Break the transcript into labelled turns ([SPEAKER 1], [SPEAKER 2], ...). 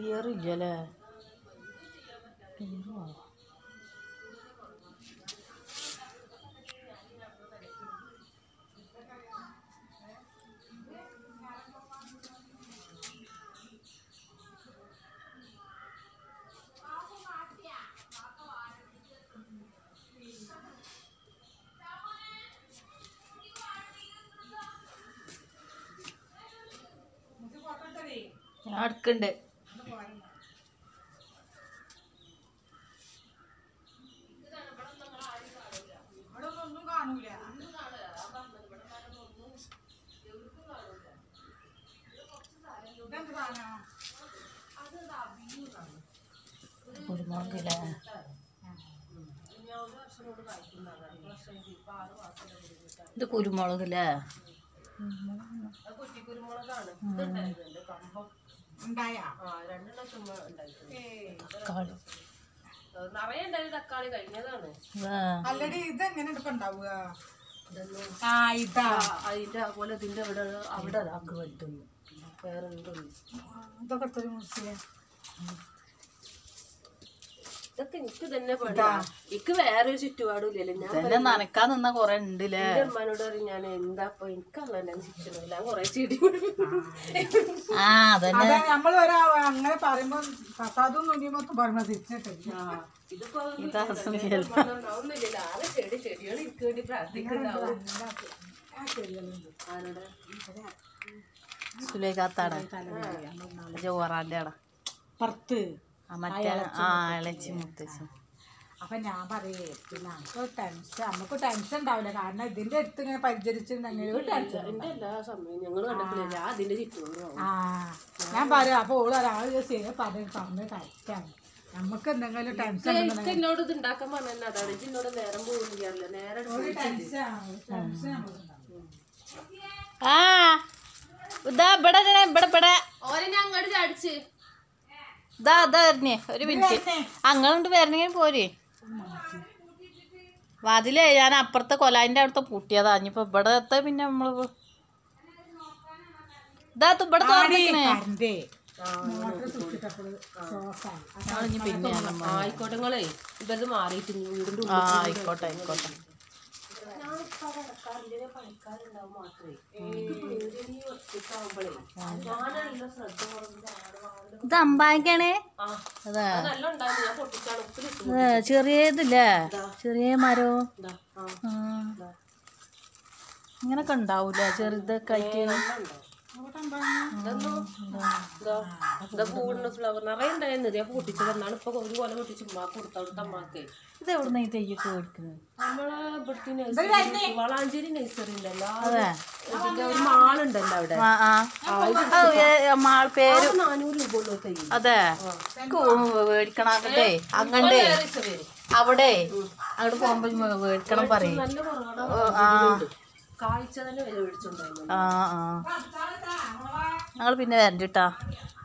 [SPEAKER 1] clear ഇല്ലല്ലേ clear ആവാം ഞാൻ എടുക്കണ്ട് കുരുമുളകില്ലേ ഇത് കുരുമുളകില്ലേ തക്കാളി
[SPEAKER 2] നിറയെ ഉണ്ടായത് തക്കാളി കഴിഞ്ഞതാണ്
[SPEAKER 1] ആ,
[SPEAKER 3] അല്ലടി ഇതെങ്ങനെ ഇപ്പൊ ഉണ്ടാവുക ആ ഇതാ
[SPEAKER 2] അതിന്റെ അതുപോലെ ഇതിന്റെ അവിടെ അവിടെ ആക്ക് വലുതൊന്നും വേറെ എന്തൊന്നും
[SPEAKER 3] ഇതൊക്കെ എടുത്തൊരു മുറിച്ചില്ലേ
[SPEAKER 2] ഇതൊക്കെ എനിക്ക് തന്നെ പെടാ എനിക്ക് വേറെ ഒരു ചുറ്റുപാടും ഇല്ലല്ലോ ഞാൻ
[SPEAKER 1] ഇതന്നെ നനക്കാൻ നിന്ന കൊറേ ഉണ്ടല്ലേ
[SPEAKER 2] എന്റെ അമ്മാനോട് പറയും ഞാൻ എന്താ ഇപ്പൊ എനിക്കല്ല ചുറ്റണം ഞാൻ കൊറേ ചെടി
[SPEAKER 1] ആ അതന്നെ
[SPEAKER 3] അതാ നമ്മൾ ഒരാ അങ്ങനെ പറയുമ്പോ പത്താതും നൂറ്റിമൊത്തും പറയുമ്പോ തിരിച്ചിട്ടില്ല
[SPEAKER 2] ഇതിപ്പോ
[SPEAKER 1] ഇതാ
[SPEAKER 2] ഒന്നുമില്ലല്ലോ ആകെ ചെടി ചെടികൾ എനിക്ക് വേണ്ടി പ്രാർത്ഥിക്കുന്നുണ്ടാവും ആരോടെ
[SPEAKER 1] സുലേഖാത്താടെ ജോറാന്റെ ആടാ
[SPEAKER 3] പുറത്ത്
[SPEAKER 1] ആ മറ്റേ ആ ഇളച്ചി മുത്തച്ഛൻ
[SPEAKER 3] അപ്പൊ ഞാൻ പറയേ പിന്നെ നമുക്ക് ടെൻഷൻ നമുക്ക് ടെൻഷൻ ഉണ്ടാവില്ല കാരണം ഇതിന്റെ അടുത്ത് ഇങ്ങനെ പരിചരിച്ചിട്ടുണ്ടെങ്കിൽ ഒരു ടെൻഷൻ
[SPEAKER 2] എന്റെ എല്ലാ സമയവും ഞങ്ങൾ കണ്ടപ്പോഴേ ഞാൻ അതിന്റെ ചുറ്റുപാടും
[SPEAKER 3] ആ ഞാൻ പറയാം അപ്പൊ ഓള് ഒരാൾ ശരി പറഞ്ഞ പറഞ്ഞ് കഴിക്കാം നമുക്ക് എന്തെങ്കിലും ടെൻഷൻ
[SPEAKER 2] എനിക്ക് എന്നോട് ഇത് ഉണ്ടാക്കാൻ പറഞ്ഞ അതാണ് ഇത് എന്നോട് നേരം പോകുന്നില്ല നേരെ
[SPEAKER 1] ആ ഇതാ ഇവിടെ ഇങ്ങനെ ഇവിടെ ഇവിടെ
[SPEAKER 2] ഓരെ ഞാൻ അങ്ങോട്ട് ചാടിച്ച്
[SPEAKER 1] ഇതാ ഇതാ വരണേ ഒരു മിനിറ്റ് അങ്ങോട്ട് വരണെങ്കിൽ പോരെ വാതിലേ ഞാൻ അപ്പുറത്തെ കൊലായിന്റെ അവിടുത്തെ പൂട്ടിയതാ ഇനിയിപ്പോ ഇവിടത്തെ പിന്നെ നമ്മള് ഇതാ തു- ഇവിടെ തുറന്നിക്കണേ
[SPEAKER 3] കറണ്ടേ മോട്ടർ സ്വിച്ചിട്ടപ്പോൾ ഷോക്കായി
[SPEAKER 1] ഇനി പിന്നെ ഞാൻ നമ്മ-
[SPEAKER 2] ആയിക്കോട്ടെ നിങ്ങളേ ഇവരത് മാറിയിട്ട് ഇനി വീടിന്റെ
[SPEAKER 1] ആ ആയിക്കോട്ടെ ആയിക്കോട്ടെ
[SPEAKER 2] പണിക്കാരുണ്ടാവും മാത്രമേ എനിക്ക് പേടി നീ ഒറ്റയ്ക്കാവുമ്പോഴേ ഞാനല്ല ശ്രദ്ധ കുറഞ്ഞ
[SPEAKER 1] ഇത് അമ്പായിക്കാണേ
[SPEAKER 2] ആ
[SPEAKER 1] അതാ
[SPEAKER 2] അത് നല്ല ഉണ്ടായിരുന്നു ഞാൻ പൊട്ടിച്ചാണ് ഉപ്പിലിട്ടു
[SPEAKER 1] ഇത് ചെറിയതില്ലേ ചെറിയ മരോ
[SPEAKER 2] ഇതാ ആ
[SPEAKER 1] ആ ഇങ്ങനൊക്കെ ഉണ്ടാവൂല ചെറുതൊക്കെ ആയിട്ട്
[SPEAKER 2] ഇതാ പൂവിടുന്ന ഫ്ലവർ നിറയെ ഉണ്ടായിരുന്നു ഞാൻ പൊട്ടിച്ചത് എന്നാണ് ഇപ്പൊ ഒരു കൊല പൊട്ടിച്ച് ഉമ്മാക്ക് കൊടുത്ത അവിടുത്തെ അമ്മാക്ക്
[SPEAKER 1] ഇത് എവിടുന്ന ഈ തെയ്യൊക്കെ മേടിക്കുന്നത്
[SPEAKER 2] നമ്മളെ ഇവിടുത്തെ നഴ്സറി വളാഞ്ചേരി നഴ്സറി ഉണ്ടല്ലോ
[SPEAKER 1] അതെ
[SPEAKER 2] ഇതിന്റെ ഒരു മാളുണ്ടല്ലോ അവിടെ
[SPEAKER 1] ആ ആ ആ, ഏ, മാൾ പേര്
[SPEAKER 2] അത് നാനൂറ് രൂപ ഉള്ളൂ തൈ
[SPEAKER 1] അതെ മേടിക്കണേ അങ്ങണ്ടേ അവിടെ അങ്ങോട്ട് പോകുമ്പോ മേടിക്കണം പറയും
[SPEAKER 2] നല്ല കുറവാണ്
[SPEAKER 1] ആ
[SPEAKER 2] കാഴ്ച തന്നെ വില മേടിച്ചോണ്ടായിരുന്നു
[SPEAKER 1] ആ ആ ഞങ്ങൾ പിന്നെ വരണ്ടിട്ടാ